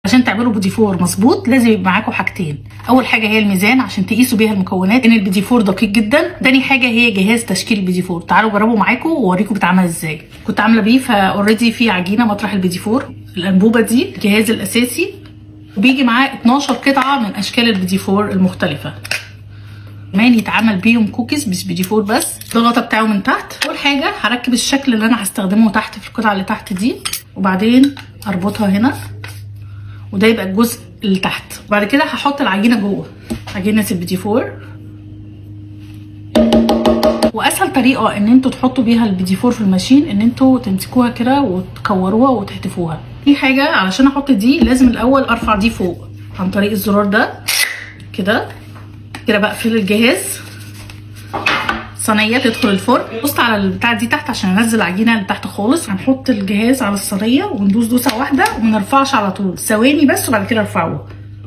عشان تعملوا بيدي فور مظبوط لازم يبقى معاكم حاجتين اول حاجه هي الميزان عشان تقيسوا بيها المكونات ان البيدي فور دقيق جدا تاني حاجه هي جهاز تشكيل البيدي فور تعالوا جربوا معاكم واوريكم بيتعمل ازاي كنت عامله بيه فاوريدي في عجينه مطرح البيدي فور الانبوبه دي الجهاز الاساسي وبيجي معاه 12 قطعه من اشكال البيدي فور المختلفه كمان يتعمل بيهم كوكيز مش بيدي فور بس الغطا بتاعه من تحت اول حاجه هركب الشكل اللي انا هستخدمه تحت في القطعه اللي تحت دي وبعدين اربطها هنا وده يبقى الجزء اللي تحت وبعد كده هحط العجينه جوه عجينه البيدي فور واسهل طريقه ان انتوا تحطوا بيها البيدي فور في الماشين ان انتوا تمسكوها كده وتكوروها وتحتفوها في حاجه علشان احط دي لازم الاول ارفع دي فوق عن طريق الزرار ده كده كده بقفل الجهاز صينيه تدخل الفرن بص على البتاع دي تحت عشان انزل العجينه اللي تحت خالص هنحط الجهاز على الصينيه وندوس دوسه واحده وما نرفعش على طول ثواني بس وبعد كده ارفعه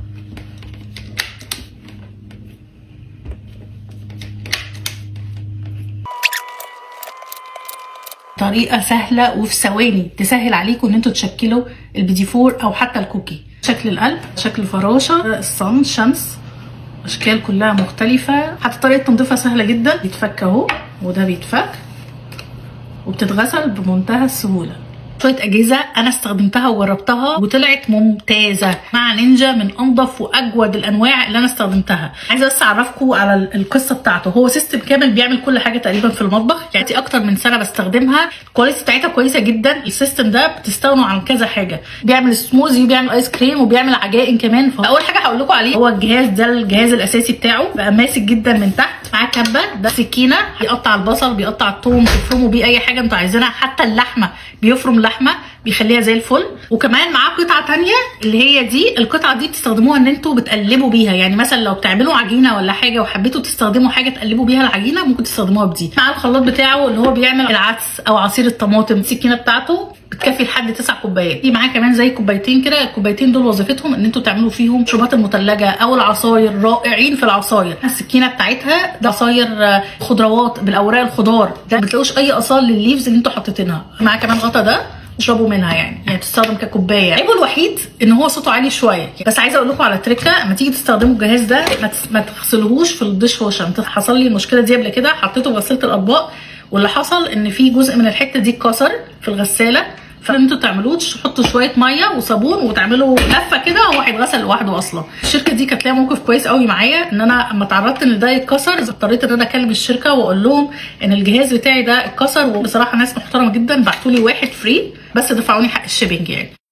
طريقه سهله وفي ثواني تسهل عليكم ان انتوا تشكلوا البيدي فور او حتى الكوكي شكل القلب شكل فراشه الصن شمس اشكال كلها مختلفه حتى طريقه تنظيفها سهله جدا بيتفك اهو وده بيتفك وبتتغسل بمنتهى السهوله شويه اجهزه انا استخدمتها وجربتها وطلعت ممتازه مع نينجا من انظف واجود الانواع اللي انا استخدمتها عايزه بس اعرفكم على القصه بتاعته هو سيستم كامل بيعمل كل حاجه تقريبا في المطبخ يعني اكتر من سنه بستخدمها الكواليتي بتاعتها كويسه جدا السيستم ده بتستغنوا عن كذا حاجه بيعمل سموزي وبيعمل ايس كريم وبيعمل عجائن كمان فاول حاجه هقول لكم عليه هو الجهاز ده الجهاز الاساسي بتاعه بقى ماسك جدا من تحت معاه كبه ده سكينه بيقطع البصل بيقطع الثوم تفرموا بيه اي حاجه انتوا عايزينها حتى اللحمه بيفرم لحمه بيخليها زي الفل وكمان معاه قطعه تانية اللي هي دي القطعه دي بتستخدموها ان انتوا بتقلبوا بيها يعني مثلا لو بتعملوا عجينه ولا حاجه وحبيتوا تستخدموا حاجه تقلبوا بيها العجينه ممكن تستخدموها بدي مع الخلاط بتاعه اللي هو بيعمل العدس او عصير الطماطم السكينه بتاعته بتكفي لحد تسع كوبايات في معاه كمان زي كوبايتين كده الكوبايتين دول وظيفتهم ان انتوا تعملوا فيهم المشروبات المثلجه او العصاير رائعين في العصاير السكينه بتاعتها ده عصاير خضروات بالاوراق الخضار ده ما بتلاقوش اي اصال للليفز اللي انتوا حطيتينها معاه كمان غطا ده اشربوا منها يعني يعني تستخدم ككوبايه عيبه الوحيد ان هو صوته عالي شويه بس عايزه اقول لكم على تريكه لما تيجي تستخدموا الجهاز ده ما تغسلوهوش في الدش واشر حصل لي المشكله دي قبل كده حطيته في غساله الاطباق واللي حصل ان في جزء من الحته دي اتكسر في الغساله فاللي انتوا تعملوه تحطوا شويه ميه وصابون وتعملوا لفه كده هو هيتغسل لوحده اصلا الشركه دي كانت ليها موقف كويس قوي معايا ان انا اما اتعرضت ان ده يتكسر اضطريت ان انا اكلم الشركه واقول لهم ان الجهاز بتاعي ده اتكسر وبصراحه ناس محترمه جدا بعتوا لي واحد فري بس دفعوني حق الشيبنج يعني